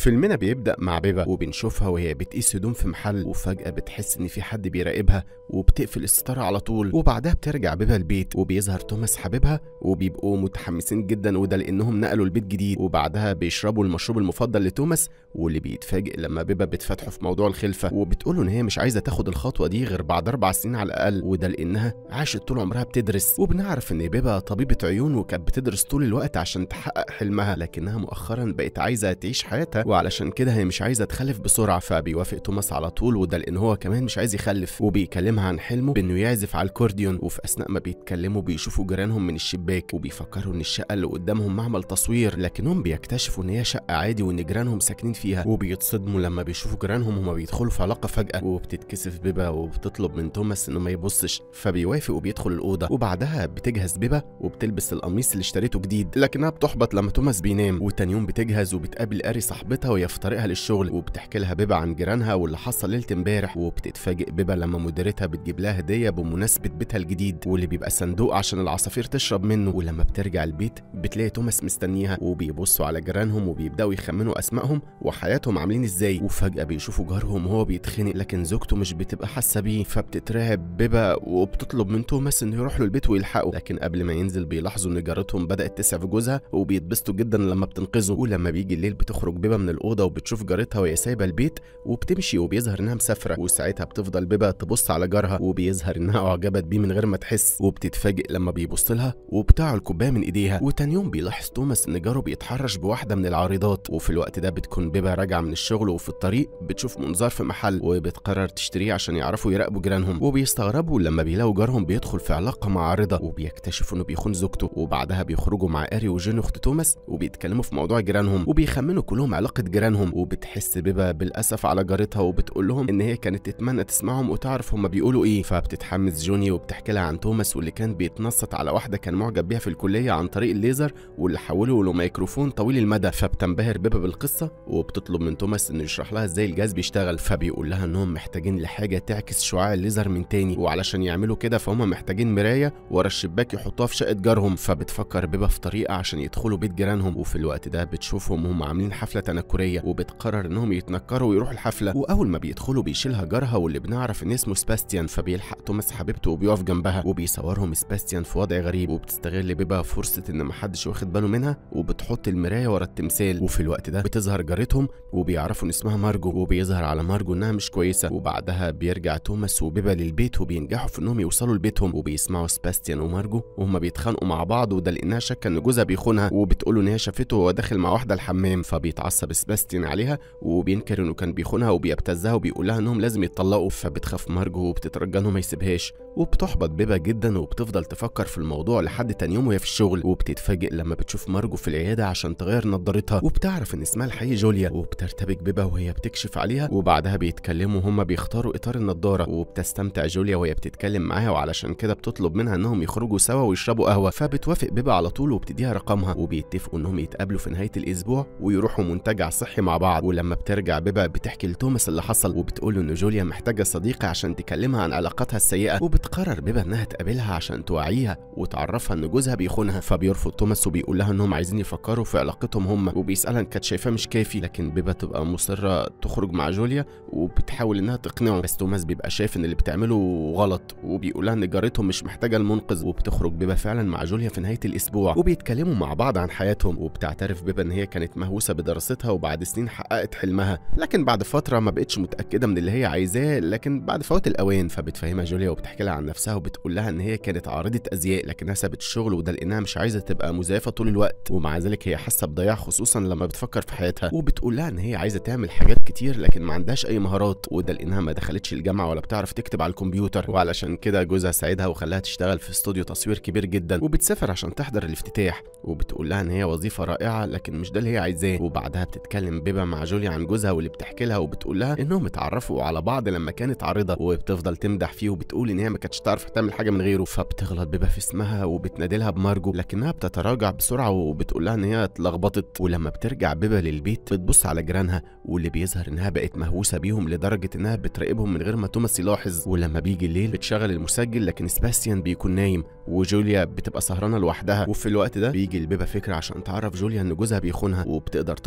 فيلمنا بيبدأ مع بيبا وبنشوفها وهي بتقيس هدوم في محل وفجأة بتحس إن في حد بيراقبها وبتقفل الستارة على طول وبعدها بترجع بيبا البيت وبيظهر توماس حبيبها وبيبقوا متحمسين جدا وده لأنهم نقلوا البيت جديد وبعدها بيشربوا المشروب المفضل لتوماس واللي بيتفاجئ لما بيبا بتفتحه في موضوع الخلفة وبتقوله إن هي مش عايزة تاخد الخطوة دي غير بعد أربع سنين على الأقل وده لأنها عاشت طول عمرها بتدرس وبنعرف إن بيبا طبيبة عيون وكانت بتدرس طول الوقت عشان تحقق حلمها لكنها مؤخرا بقت عايزة تعيش حياتها وعلشان كده هي مش عايزة تخلف بسرعة فبيوافق توماس على طول وده لأن هو كمان مش عايز يخلف وبيكلمها عن حلمه بإنه يعزف على الكورديون وفي أثناء ما بيتكلموا بيشوفوا جيرانهم من الشباك وبيفكروا إن الشقة اللي قدامهم معمل تصوير لكنهم بيكتشفوا إن هي شقة عادي وإن جيرانهم ساكنين فيها وبيتصدموا لما بيشوفوا جيرانهم هما بيدخلوا في علاقة فجأة وبتتكسف بيبا وبتطلب من توماس إنه ما يبصش فبيوافق وبيدخل الأوضة وبعدها بتجهز بيبا وبتلبس القميص اللي اشتريته جديد لكنها بتحبط لما توماس بينام وتاني يوم بتجهز وبتقابل اري صاحبتها وهي في طريقها للشغل وبتحكي لها بيبا عن جيرانها واللي حصل ليله امبارح وبتتفاجئ بيبا لما مديرتها بتجيب لها هديه بمناسبه بيتها الجديد واللي بيبقى صندوق عشان العصافير تشرب منه ولما بترجع البيت بتلاقي توماس مستنيها وبيبصوا على جيرانهم وبيبداوا يخمنوا اسمائهم وحياتهم عاملين ازاي وفجاه بيشوفوا جارهم وهو بيتخنق لكن زوجته مش بتبقى حاسه بيه فبتترعب بيبا وبتطلب من توماس انه يروح له البيت ويلحقه لكن قبل ما ينزل بيلاحظوا ان جارتهم بدات تسع في جوزها وبيتبسطوا جدا لما بتنقذه ولما بيجي الليل بتخرج بيبا من الاوضه وبتشوف جارتها وهي سايبه البيت وبتمشي وبيظهر انها مسافره وساعتها بتفضل بيبا تبص على جارها وبيظهر انها اعجبت بيه من غير ما تحس وبتتفاجئ لما بيبص لها وبتاع الكوبايه من ايديها وتاني يوم بيلاحظ توماس ان جاره بيتحرش بواحده من العارضات وفي الوقت ده بتكون بيبا راجعه من الشغل وفي الطريق بتشوف منظار في محل وبتقرر تشتريه عشان يعرفوا يراقبوا جيرانهم وبيستغربوا لما بيلاقوا جارهم بيدخل في علاقه مع عارضه وبيكتشفوا انه بيخون زوجته وبعدها بيخرجوا مع اري وجين اخت توماس وبيتكلموا في موضوع جيرانهم وبيخمنوا كلهم علاقه جيرانهم وبتحس بيبا بالاسف على جارتها وبتقول لهم ان هي كانت تتمنى تسمعهم وتعرف هما بيقولوا ايه فبتتحمس جوني وبتحكي لها عن توماس واللي كان بيتنصت على واحده كان معجب بيها في الكليه عن طريق الليزر واللي حوله له ميكروفون طويل المدى فبتنبهر بيبا بالقصه وبتطلب من توماس انه يشرح لها ازاي الجهاز بيشتغل فبيقول لها انهم محتاجين لحاجه تعكس شعاع الليزر من تاني وعلشان يعملوا كده فهم محتاجين مرايه ورا الشباك يحطوها في شقه جارهم فبتفكر بيبا في طريقه عشان يدخلوا بيت جيرانهم وفي الوقت ده بتشوفهم هم عاملين حفله تنكريه وبتقرر انهم يتنكروا ويروحوا الحفله واول ما بيدخلوا بيشيلها جارها واللي بنعرف ان اسمه سباستيان فبيلحق توماس حبيبته وبيقف جنبها وبيصورهم سباستيان في وضع غريب وبتستغل بيبا فرصه ان محدش واخد باله منها وبتحط المرايه ورا التمثال وفي الوقت ده بتظهر جارتهم وبيعرفوا ان اسمها مارجو وبيظهر على مارجو انها مش كويسه وبعدها بيرجع توماس وبيبا للبيت وبينجحوا في انهم يوصلوا لبيتهم وبيسمعوا سباستيان ومارجو وهما بيتخانقوا مع بعض وده لانها شاكه ان جوزها بيخونها وبتقول ان هي شافته وهو داخل مع واحده الحمام فبيتعصب سباستيان عليها وبينكر انه كان بيخونها وبيبتزها وبيقول لها انهم لازم يتطلقوا فبتخاف مارجو وبتترجى انه ما يسيبهاش وبتحبط بيبا جدا وبتفضل تفكر في الموضوع لحد تاني يوم وهي في الشغل وبتتفاجئ لما بتشوف مارجو في العياده عشان تغير نضارتها وبتعرف ان اسمها الحقيقي جوليا وبترتبك بيبا وهي بتكشف عليها وبعدها بيتكلموا هما بيختاروا اطار النضاره وبتستمتع جوليا وهي بتتكلم معاها وعلشان كده بتطلب منها انهم يخرجوا سوا ويشربوا قهوه فبتوافق بيبا على طول وبتديها رقمها وبيتفقوا انهم يتقابلوا في نهايه الاسبوع ويروحوا منتجع صحي مع بعض ولما بترجع بيبا بتحكي لتوماس اللي حصل وبتقول ان جوليا محتاجه صديقه عشان تكلمها عن علاقاتها السيئه وبتقرر بيبا انها تقابلها عشان توعيها وتعرفها ان جوزها بيخونها فبيرفض توماس وبيقول لها انهم عايزين يفكروا في علاقتهم هم وبيسالها ان كانت شايفاه مش كافي لكن بيبا تبقى مصره تخرج مع جوليا وبتحاول انها تقنعه بس توماس بيبقى شايف ان اللي بتعمله غلط وبيقول لها ان جارتهم مش محتاجه المنقذ وبتخرج بيبا فعلا مع جوليا في نهايه الاسبوع وبيتكلموا مع بعض عن حياتهم وبتعترف بيبا ان هي كانت مهووسه بدراستها وبعد سنين حققت حلمها لكن بعد فتره ما بقتش متاكده من اللي هي عايزاه لكن بعد فوات الاوان فبتفهمها جوليا وبتحكي لها عن نفسها وبتقول لها ان هي كانت عارضه ازياء لكنها سابت الشغل وده لانها مش عايزه تبقى مزيفه طول الوقت ومع ذلك هي حاسه بضياع خصوصا لما بتفكر في حياتها وبتقول لها ان هي عايزه تعمل حاجات كتير لكن ما عندهاش اي مهارات وده لانها ما دخلتش الجامعه ولا بتعرف تكتب على الكمبيوتر وعلشان كده جوزها ساعدها وخلاها تشتغل في استوديو تصوير كبير جدا وبتسافر عشان تحضر الافتتاح وبتقول لها ان هي وظيفه رائعه لكن مش ده اللي هي عايزاه وبعدها بتتكلم بيبا مع جوليا عن جوزها واللي بتحكي لها وبتقول لها انهم اتعرفوا على بعض لما كانت عارضه وبتفضل تمدح فيه وبتقول ان هي ما كانتش تعرف تعمل حاجه من غيره فبتغلط بيبا في اسمها وبتنادلها بمارجو لكنها بتتراجع بسرعه وبتقول لها ان هي اتلخبطت ولما بترجع بيبا للبيت بتبص على جيرانها واللي بيظهر انها بقت مهووسه بيهم لدرجه انها بتراقبهم من غير ما توماس يلاحظ ولما بيجي الليل بتشغل المسجل لكن سباستيان بيكون نايم وجوليا بتبقى سهرانه لوحدها وفي الوقت ده بيجي لبيبا فكره عشان تعرف جوليا ان جوزها بيخونها وبتقدر توصل للطبق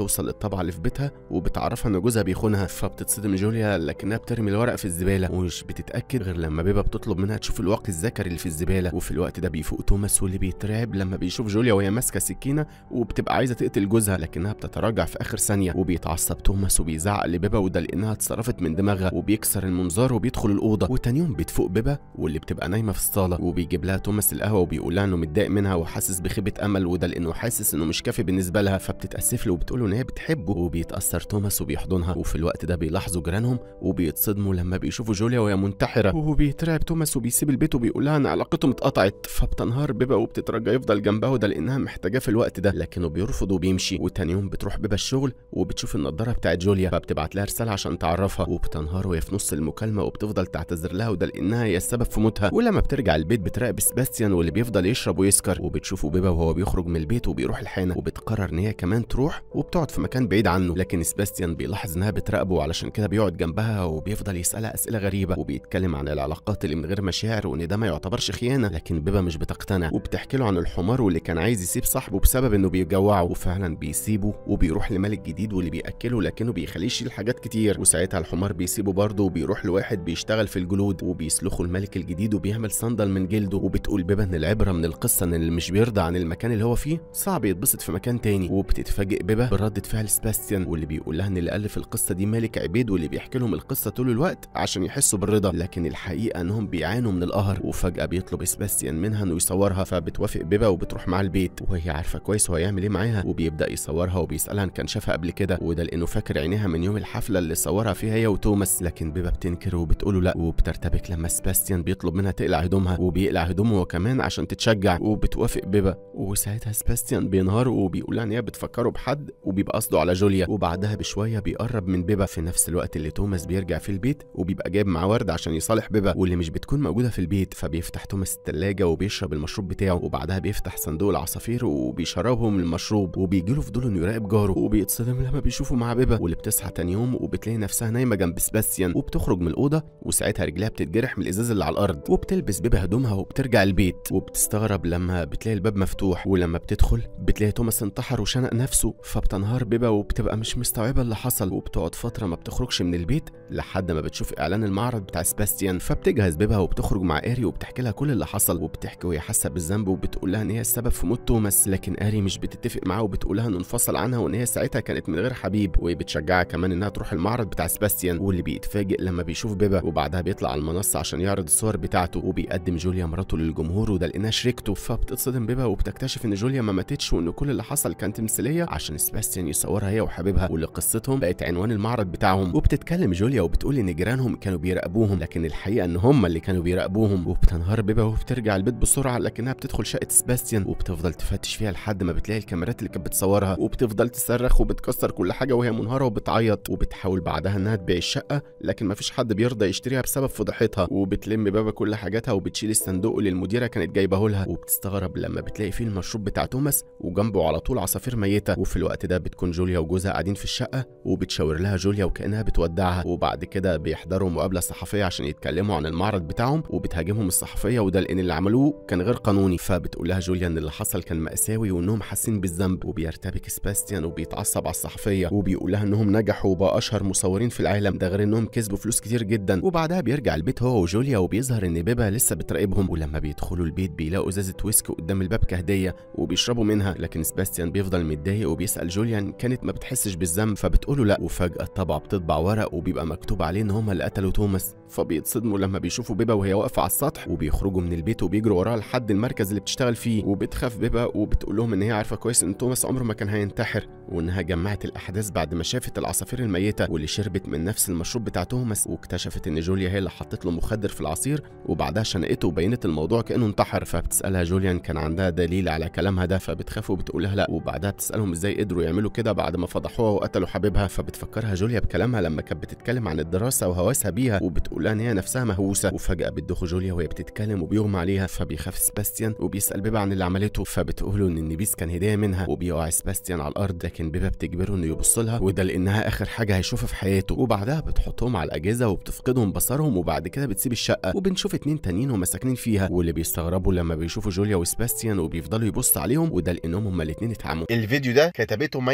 طبعا اللي في بيتها وبتعرفها ان جوزها بيخونها فبتتصدم جوليا لكنها بترمي الورق في الزباله ومش بتتاكد غير لما بيبا بتطلب منها تشوف الواقي الذكري اللي في الزباله وفي الوقت ده بيفوق توماس واللي بيترعب لما بيشوف جوليا وهي ماسكه سكينه وبتبقى عايزه تقتل جوزها لكنها بتتراجع في اخر ثانيه وبيتعصب توماس وبيزعق لبيبا وده لانها اتصرفت من دماغها وبيكسر المنظار وبيدخل الاوضه وتاني يوم بتفوق بيبا واللي بتبقى نايمه في الصاله وبيجيب لها توماس القهوه وبيقول لها انه متضايق منها وحاسس بخيبه امل وده لانه حاسس انه مش كافي بالنسبه لها فبتتاسف له وبتقول له ان هي بتحبه وبيتاثر توماس وبيحضنها وفي الوقت ده بيلاحظوا جيرانهم وبيتصدموا لما بيشوفوا جوليا وهي منتحره وبيترعب توماس وبيسيب البيت وبيقول لها ان علاقتهم اتقطعت فبتنهار بيبا وبتترجى يفضل جنبها وده لانها محتاجاه في الوقت ده لكنه بيرفض وبيمشي وتاني يوم بتروح بيبا الشغل وبتشوف النضاره بتاعت جوليا فبتبعت لها رساله عشان تعرفها وبتنهار وهي في نص المكالمه وبتفضل تعتذر لها وده لانها هي السبب في موتها ولما بترجع البيت بتراقب سباستيان واللي بيفضل يشرب ويسكر وبتشوفه بيبا وهو بيخرج من البيت وبيروح الحانه وبتقرر ان هي كمان تروح وبتقعد في مكان بعيد عنه لكن سباستيان بيلاحظ انها بتراقبه علشان كده بيقعد جنبها وبيفضل يسالها اسئله غريبه وبيتكلم عن العلاقات اللي من غير مشاعر وان ده ما يعتبرش خيانه لكن بيبا مش بتقتنع وبتحكي له عن الحمار واللي كان عايز يسيب صاحبه بسبب انه بيجوعه وفعلا بيسيبه وبيروح لملك جديد واللي بياكله لكنه بيخليه يشيل حاجات كتير وساعتها الحمار بيسيبه برضه وبيروح لواحد بيشتغل في الجلود وبيسلخه الملك الجديد وبيعمل صندل من جلده وبتقول بيبا ان العبره من القصه ان اللي مش بيرضى عن المكان اللي هو فيه صعب يتبسط في مكان تاني وبتتفاجئ بيبا بردة فعل سباستيان واللي بيقول لها ان اللي الف القصه دي ملك عبيد واللي بيحكي لهم القصه طول الوقت عشان يحسوا بالرضا لكن الحقيقه انهم بيعانوا من القهر وفجاه بيطلب سباستيان منها انه يصورها فبتوافق بيبا وبتروح معاه البيت وهي عارفه كويس هو هيعمل ايه معاها وبيبدا يصورها وبيسالها ان كان شافها قبل كده وده لانه فاكر عينيها من يوم الحفله اللي صورها فيها هي وتوماس لكن بيبا بتنكر وبتقوله لا وبترتبك لما سباستيان بيطلب منها تقلع هدومها وبيقلع هدومه هو كمان عشان تتشجع وبتوافق بيبا وساعتها سباستيان بينهار وبيقول لها ان هي بتفكره بحد وبيبقى قصده على جوليا وبعدها بشويه بيقرب من بيبا في نفس الوقت اللي توماس بيرجع في البيت وبيبقى جايب معاه ورد عشان يصالح بيبا واللي مش بتكون موجوده في البيت فبيفتح توماس التلاجة وبيشرب المشروب بتاعه وبعدها بيفتح صندوق العصافير وبيشربهم المشروب وبيجيله فضول انه يراقب جاره وبيتصدم لما بيشوفه مع بيبا واللي بتصحى تاني يوم وبتلاقي نفسها نايمه جنب سباستيان وبتخرج من الاوضه وساعتها رجلها بتتجرح من الازاز اللي على الارض وبتلبس بيبا هدومها وبترجع البيت وبتستغرب لما بتلاقي الباب مفتوح ولما بتدخل بتلاقي توماس انتحر وشنق نفسه فبتنهار بيبا وبتبقى مش مستوعبه اللي حصل وبتقعد فتره ما بتخرجش من البيت لحد ما بتشوف اعلان المعرض بتاع سباستيان فبتجهز بيبا وبتخرج مع اري وبتحكي لها كل اللي حصل وبتحكي وهي حاسه بالذنب وبتقول لها ان هي السبب في موت توماس لكن اري مش بتتفق معاها وبتقول لها انه انفصل عنها وان هي ساعتها كانت من غير حبيب وهي بتشجعها كمان انها تروح المعرض بتاع سباستيان واللي بيتفاجئ لما بيشوف بيبا وبعدها بيطلع على المنصه عشان يعرض الصور بتاعته وبيقدم جوليا مراته للجمهور وده لانها شريكته فبتتصدم بيبا وبتكتشف ان جوليا ما ماتتش وان كل اللي حصل كان تمثيليه عشان سباستيان يصورها هي وحبيبها واللي قصتهم بقت عنوان المعرض بتاعهم وبتتكلم جوليا وبتقول ان جيرانهم كانوا بيراقبوهم لكن الحقيقه ان هم اللي كانوا بيراقبوهم وبتنهار بيبا وبترجع البيت بسرعه لكنها بتدخل شقه سباستيان وبتفضل تفتش فيها لحد ما بتلاقي الكاميرات اللي كانت بتصورها وبتفضل تصرخ وبتكسر كل حاجه وهي منهاره وبتعيط وبتحاول بعدها انها تبيع الشقه لكن مفيش حد بيرضى يشتريها بسبب فضيحتها وبتلم بابا كل حاجاتها وبتشيل الصندوق اللي المديره كانت جايبه لها وبتستغرب لما بتلاقي فيه المشروب بتاع توماس وجنبه على طول عصافير ميته وفي الوقت ده بتكون جوليا وجوزها قاعدين في الشقه وبتشاور لها جوليا وكانها بتودعها وبعد كده بيحضروا مقابله صحفيه عشان يتكلموا عن المعرض بتاعهم وبتهاجمهم الصحفيه وده لان اللي عملوه كان غير قانوني فبتقول لها جوليا ان اللي حصل كان مأساوي وانهم حاسين بالذنب وبيرتبك سباستيان وبيتعصب على الصحفيه وبيقول لها انهم نجحوا وبقى اشهر مصورين في العالم ده غير انهم كسبوا فلوس كتير جدا وبعدها بيرجع البيت هو وجوليا وبيظهر ان بيبا لسه بتراقبهم ولما بيدخلوا البيت بيلاقوا ازازه ويسكي قدام الباب كهديه وبيشربوا منها لكن سباستيان بيفضل متضايق وبيسال جوليا إن كانت ما بتحسش بالذنب فبتقوله لا وفجاه الطبعه بتطبع ورق وبيبقى مكتوب عليه ان هم اللي قتلوا توماس فبيتصدموا لما بيشوفوا بيبا وهي واقفه على السطح وبيخرجوا من البيت وبيجروا وراها لحد المركز اللي بتشتغل فيه وبتخاف بيبا وبتقول لهم ان هي عارفه كويس ان توماس عمره ما كان هينتحر وانها جمعت الاحداث بعد ما شافت العصافير الميته واللي شربت من نفس المشروب بتاع توماس واكتشفت ان جوليا هي اللي حطت له مخدر في العصير وبعدها شنقته وبينت الموضوع كانه انتحر فبتسالها جوليان كان عندها دليل على كلامها ده فبتخاف وبتقول لها لا وبعدها بتسالهم ازاي قدروا يعملوا كده بعد ما فضحوها وقتلوا حبيبها فبتفكرها جوليا بكلامها لما كانت بتتكلم عن الدراسه وهواسها بيها وبتقول لها ان هي نفسها مهووسه وفجاه بتدخل جوليا وهي بتتكلم وبيغمى عليها فبيخاف سباستيان وبيسال بيبا عن اللي عملته فبتقول له ان النبيس كان هديه منها وبيقع سباستيان على الارض لكن بيبا بتجبره انه يبص لها وده لانها اخر حاجه هيشوفها في حياته وبعدها بتحطهم على الاجهزه وبتفقدهم بصرهم وبعد كده بتسيب الشقه وبنشوف اتنين تانيين هما ساكنين فيها واللي بيستغربوا لما بيشوفوا جوليا وسباستيان وبيفضلوا يبص عليهم وده لانهم هما الاتنين اتعموا الفيديو ده كتبته مي جلال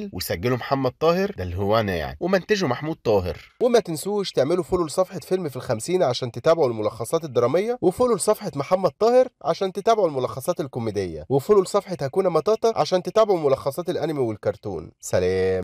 الجمال وسجله محمد طاهر ده اللي هو انا يعني ومنتجه محمود طاهر وما تنسوش تعملوا فولو لصفحة فيلم في الخمسين عشان تتابعوا الملخصات الدرامية وفولو لصفحة محمد طاهر عشان تتابعوا الملخصات الكوميدية وفولو لصفحة هكونا مطاطا عشان تتابعوا ملخصات الأنمي والكرتون سلام